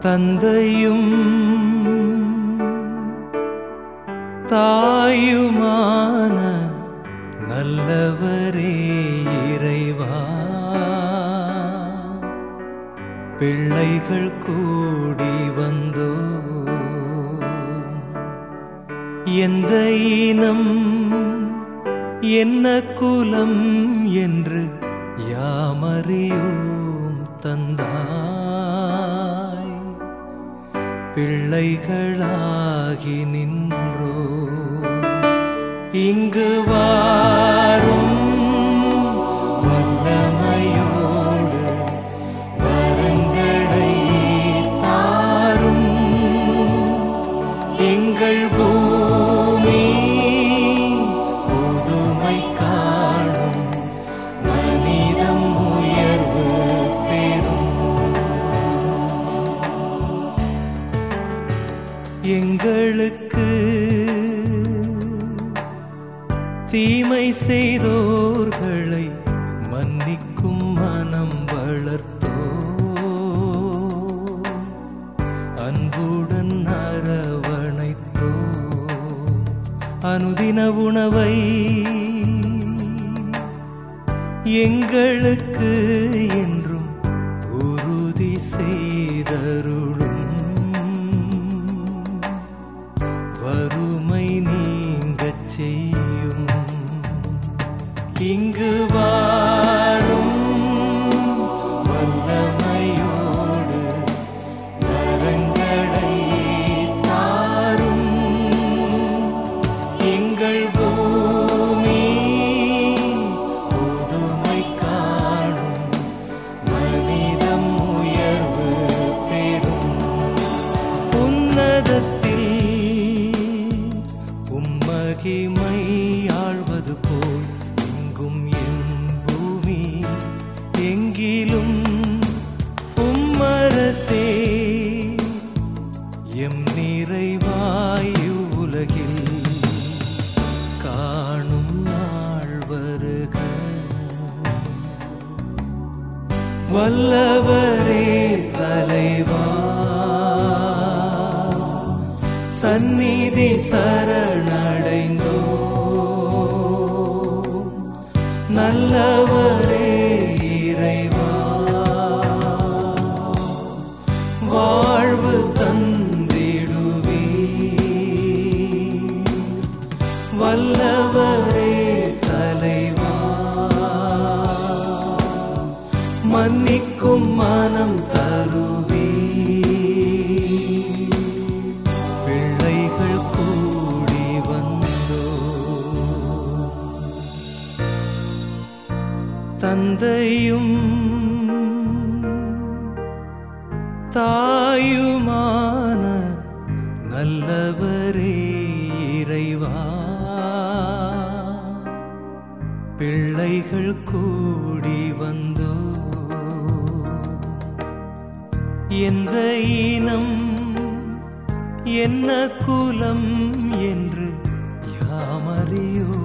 தந்தையும் தாயுமான நல்லவரே இறைவா பிள்ளைகள் கூடி வந்தோ எந்த இனம் என்ன குலம் என்று யாமறியோம் தந்தாய் பிள்ளைகளாகி நின்றோ இங்கு வாரும் வல்லமையோடு வரங்களை தாரும் எங்கள் பூமி புதுமை காணும் மனிதம் உயர்வு பெறும் எங்களுக்கு தீமை செய்தோர்களை மன்னிக்கும் மனம் வளர்த்தோ அன்புடன் அரவணைத்தோ அனுதின உணவை எங்களுக்கு என்றும் உறுதி செய்தருளும் வறுமை நீங்கச் செய்யும் இங்கு வாரும் வல்லமையோடு வரங்களை தாரும் எங்கள் பூமி புதுமை காணும் மனிதம் உயர்வு பெறும் உன்னதத்தில் உம்மகிமை ஆழ்வது போல் எங்கும் என் பூமி எங்கிலும் உம்மரசே எம் நிறைவாயு உலகில் காணும் நாள் வருக வல்லவரே தலைவா சந்நிதி சரணடைந்தோ நல்லவரே இறைவா வாழ்வு தந்திடுவே வல்லவரே தலைவா மன்னிக்கும் மனம் தருவே பிள்ளைகள் கூடி வந்தோ தந்தையும் தாயுமான நல்லவரே இறைவா பிள்ளைகள் கூடி வந்தோ எந்த இனம் என்ன குலம் என்று யாமறியோ